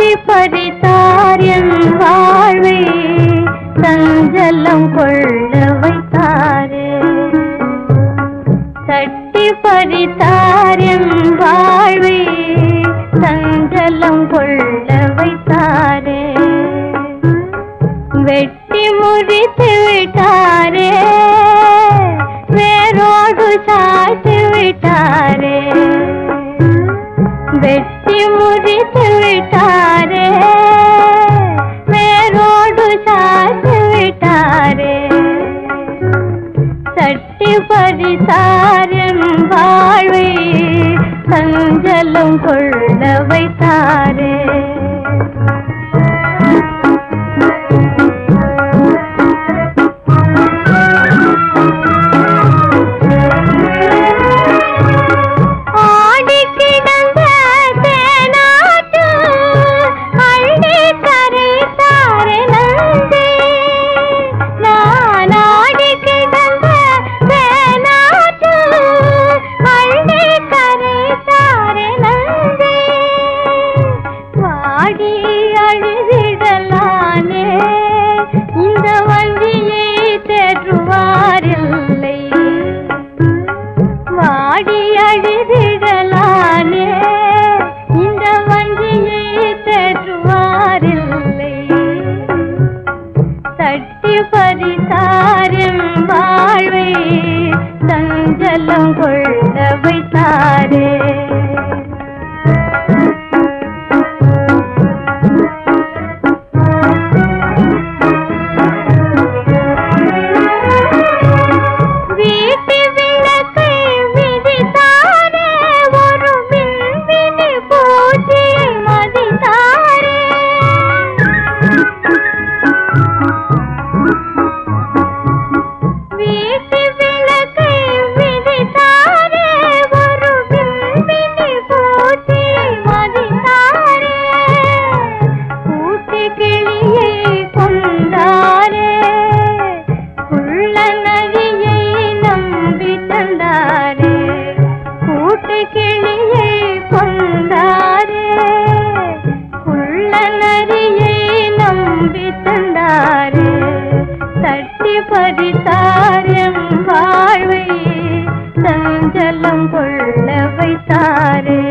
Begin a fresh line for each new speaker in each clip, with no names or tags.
தட்டி பறித்தார் என் வாழ்வை சஞ்சலம் கொள்ள வைத்தாரே தட்டி பறித்தார் என் வாழ்வை சஞ்சலம் கொள்ள வைத்தாரே வெட்டி முறித்து விட்டாரே வேரோடு சாய்த்து விட்டாரே வெட்டி முறித்து விட்டாரே வேரோடு சாய்த்து விட்டாரே தட்டி பறித்தாரின் வாழ்வை சஞ்சலம் கொள்ள வைத்தாரே ஆடி கிடந்த தேனாட்டு அள்ளி கரைத்தாரே நந்தி நான் ஆடி கிடந்த தேனாட்டு அள்ளி கரைத்தாரே நந்தி வாடி அழுதிடலானே இந்த வண்டியை தேற்றுவாரில்லை வாடி அழுதிடலானே இந்த வஞ்சியை தேற்றுவாரில்லை தட்டி பறித்தாரின் வாழ்வை சஞ்சலம் கொள்ள வைத்தாரே வீட்டு விளக்கை விதித்தாரே ஒரு மின்மினி பூச்சி மதித்தாரே வீட்டு விளக்கை விதித்தாரே ஒரு மின்மினி பூச்சி மதித்தாரே கூட்டு கிளியை கொண்டாரே குள்ள நதியை நம்பி தந்தாரே கூட்டு கிளியை கொண்டாரே குள்ள நதியை நம்பி தந்தாரே தட்டி பறித்தாரின் வாழ்வை சஞ்சலம் கொள்ள வைத்தாரே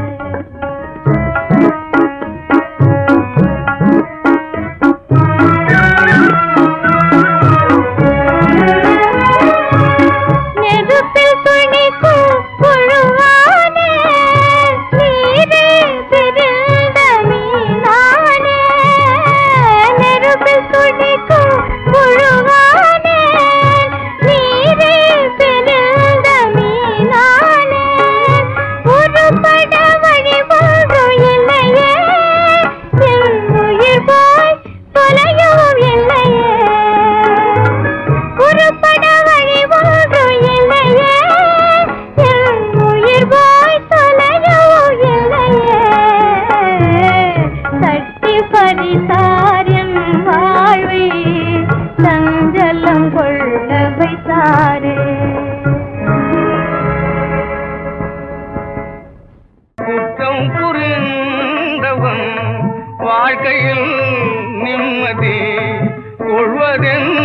நெருப்பில் துணிக்கும் புழுவானே நீரே பிரிந்த மீனானே நெருப்பில் துணிக்கும் புழுவானே நீரே பிரிந்த மீனானே உருப்பட வழி ஒன்று இல்லையே என் உயிர் போய் தொலையவும் இல்லையே உருப்பட வழி ஒன்று இல்லையே என் உயிர் போய் தொலையவும் இல்லையே தட்டி பறித்தாரின் வாழ்வை சஞ்சலம் கொள்ள வைத்தாரே
குற்றம் புரிந்தவன் வாழ்க்கையில் நிம்மதி கொள்வதென்ன